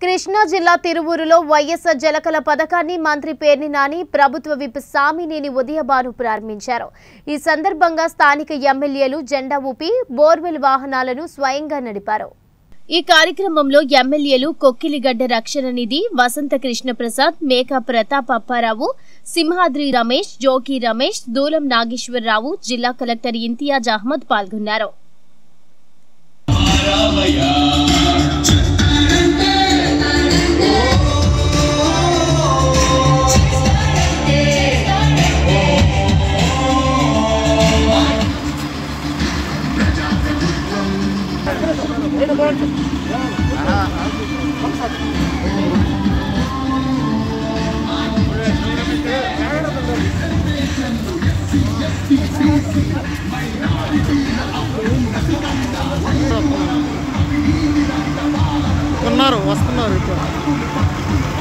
కృష్ణా జిల్లా తిరువూరులో వైఎస్ఆర్ జలకల పథకాన్ని మంత్రి పేర్ని నాని ప్రభుత్వ విప్ సామినేని ఉదయభాను ప్రారంభించారు ఈ సందర్భంగా స్థానిక ఎమ్మెల్యేలు జెండా ఊపి బోర్వెల్ వాహనాలను స్వయంగా నడిపారు ఈ కార్యక్రమంలో ఎమ్మెల్యేలు కొక్కిలిగడ్డ రక్షణ నిధి వసంత కృష్ణ ప్రసాద్ మేకా ప్రతాప్ అప్పారావు సింహాద్రి రమేష్ జోకి రమేష్ దూలం నాగేశ్వరరావు జిల్లా కలెక్టర్ ఇంతియాజ్ అహ్మద్ పాల్గొన్నారు ఉన్నారు వస్తున్నారు ఇప్పుడు